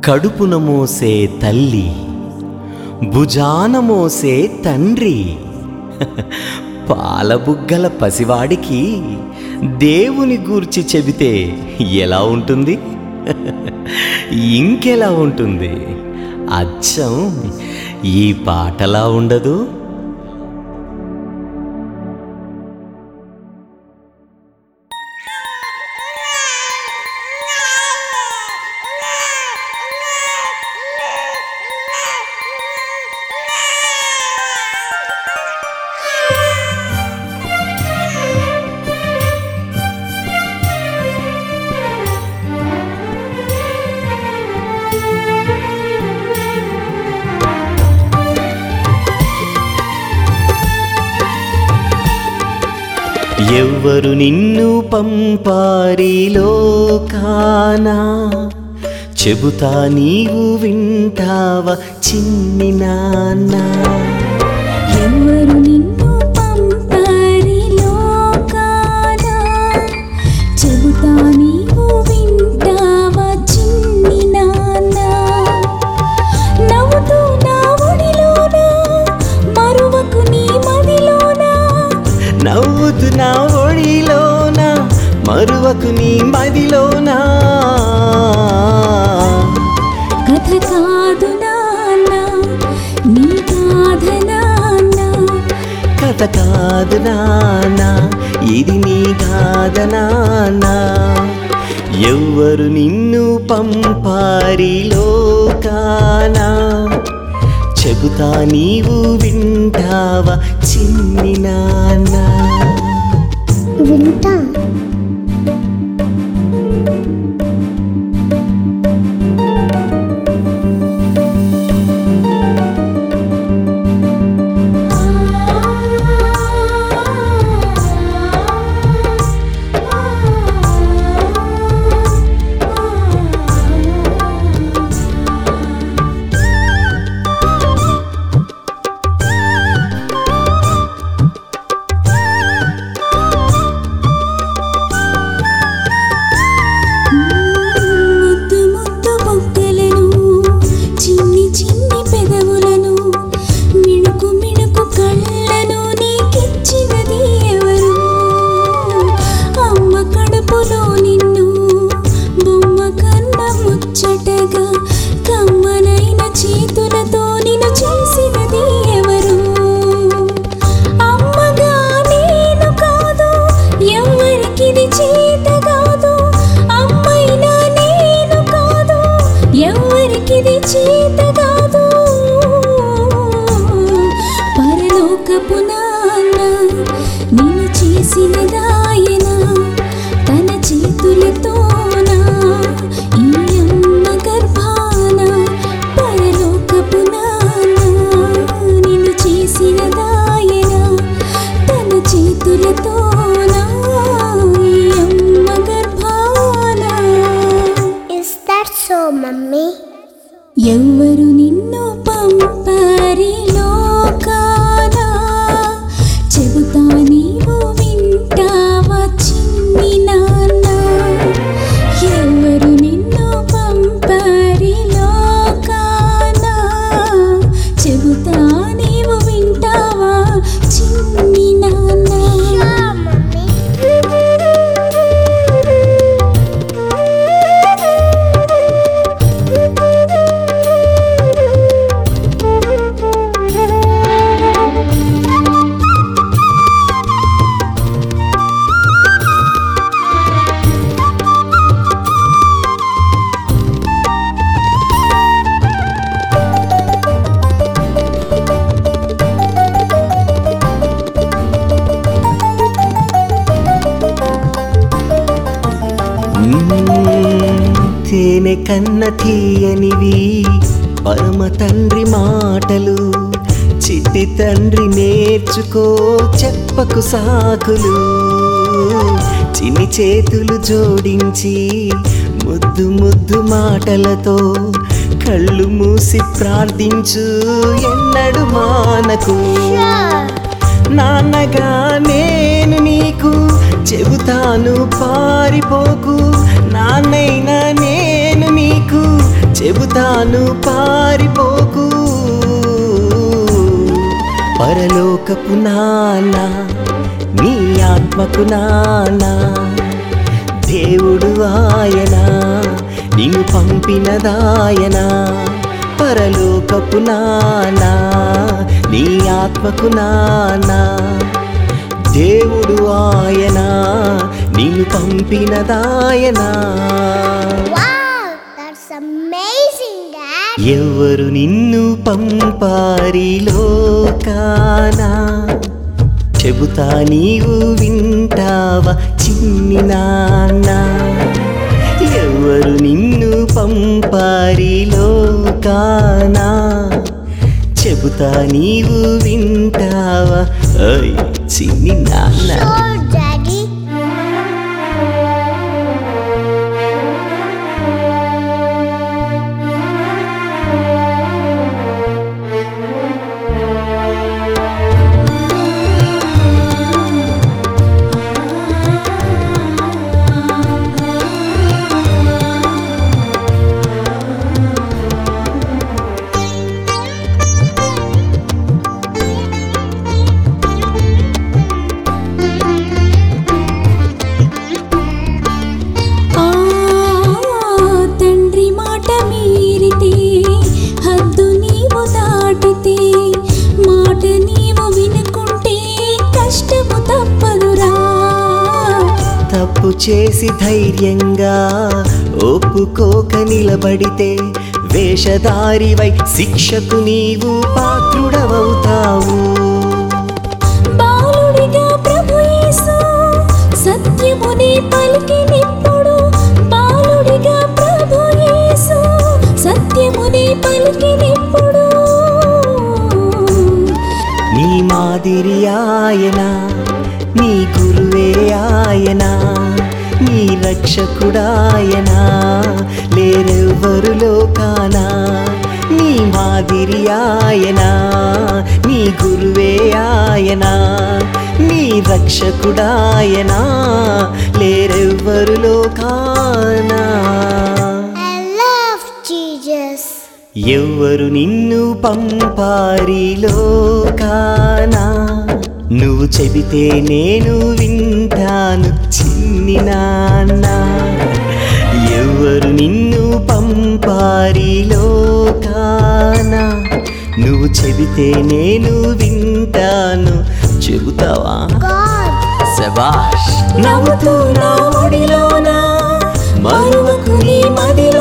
కడుపున మోసే తల్లి భుజాన మోసే తండ్రి పాలబుగ్గల పసివాడికి దేవుని గూర్చి చెబితే ఎలా ఉంటుంది ఇంకెలా ఉంటుంది అచ్చం ఈ పాటలా ఉండదు ఎవ్వరు నిన్ను పంపారిలోకానా చెబుతా నీవు వింటావా చిన్ని నాన్న ఎవరు నిన్ను పంపారి లోకాన చెబుతా నీవు వింటావా చిన్ని నాన్న నవ్వుతూ నా ఒడిలోన మరువకు నీ మదిలోన నవ్వుతు నా ఒడిలోన మరువకు నీ మదిలోనా కథ కాదు నాన్న నీ గాథ నాన్న కథ కాదు నాన్న ఇది నీ కాద నాన్న ఎవ్వరు నిన్ను పంపారిలోకానా చెబుతా నీవు వింటావా చిన్ని నాన్న వింటా ముద్దు ముద్దు బొగ్గలను చిన్ని చిన్ని పెదవులను మిణుకు మిణుకు కళ్ళను నీకిచ్చినది ఎవరు అమ్మ కడుపులో నిన్ను బొమ్మ కన్న ముచ్చటగా కమ్మనైన చేతులతో నిన్ను చేసినది ఎవరు అమ్మగా నేను కాదు ఎవరికిది చేత కాదు అమ్మైనా నేను కాదు ఎవరికిది చేత కాదు పరలోకపు నాన్న నిన్ను చేసిన దాయన తన చేతులతోనా ఈ అమ్మ గర్భాన పరలోకపు నాన్న నిన్ను చేసిన దాయన తన చేతులతోనా ఈ అమ్మ గర్భాన ఇస్ దట్ సో మమ్మీ ఎవ్వరు నిన్ను పంపారి లోకాన చెబుతా నీవు వింటావా చిన్ని నాన్న ఎవరు నిన్ను పంపారి లోకాన చెబుతా నీవు వింటావా చిన్ని నాన్న తేనె కన్న తీయనివి పరమ తండ్రి మాటలు చిట్టి తండ్రి నేర్చుకో చెప్పకు సాకులు చిన్ని చేతులు జోడించి ముద్దు ముద్దు మాటలతో కళ్ళు మూసి ప్రార్థించు ఎన్నడు మానకు నాన్నగా నేను నీకు చెబుతాను పారిపోకు నాన్నైనా నేను నీకు చెబుతాను చెబుతాను పారిపోకు పరలోకపు నాన్న నీ ఆత్మకు నాన్న దేవుడు ఆయన నిన్ను పంపినదాయన పరలోకపు నాన్న నీ ఆత్మకు నాన్న దేవుడు ఆయన నిన్ను పంపినదాయనా Wow, that's amazing, Dad. ఎవరు నిన్ను పంపారిలోకానా చెబుతా నీవు వింటావా చిన్ని నాన్న ఎవరు నిన్ను పంపారిలోకానా చెబుతా నీవు వింటావా ఓయ్ చిన్ని నాన్న Sure, Daddy. ఆ తండ్రి మాట మీరితే హద్దు నీవు దాటితే మాట నీవు వినుకుంటే కష్టము తప్పదురా తప్పు చేసి ధైర్యంగా ఒప్పుకోక నిలబడితే వేషధారివై శిక్షకు నీవు పాత్రుడవవుతావు బాలుడిగా ప్రభు యేసు సత్యముని పలికినిప్పుడు బాలుడిగా ప్రభు యేసు సత్యముని పలికినిప్పుడు నీ మాదిరి ఆయన నీ గురువే ఆయన నీ రక్షకుడాయన లేరెవ్వరు లోకాన నీ మాదిరి ఆయన నీ గురువే ఆయన నీ రక్షకుడాయన లేరెవ్వరు లోకాన I love Jesus. ఎవ్వరు నిన్ను పంపారిలోకానా నువ్వు చెబితే నేను వింటాను చిన్ని నాన్న ఎవ్వరు నిన్ను పంపారిలోకానా నువ్వు చెబితే నేను వింటాను చెబుతావా God. శబాష్ నవ్వుతూ నా ఒడిలోన మరువకు నీ మదిలో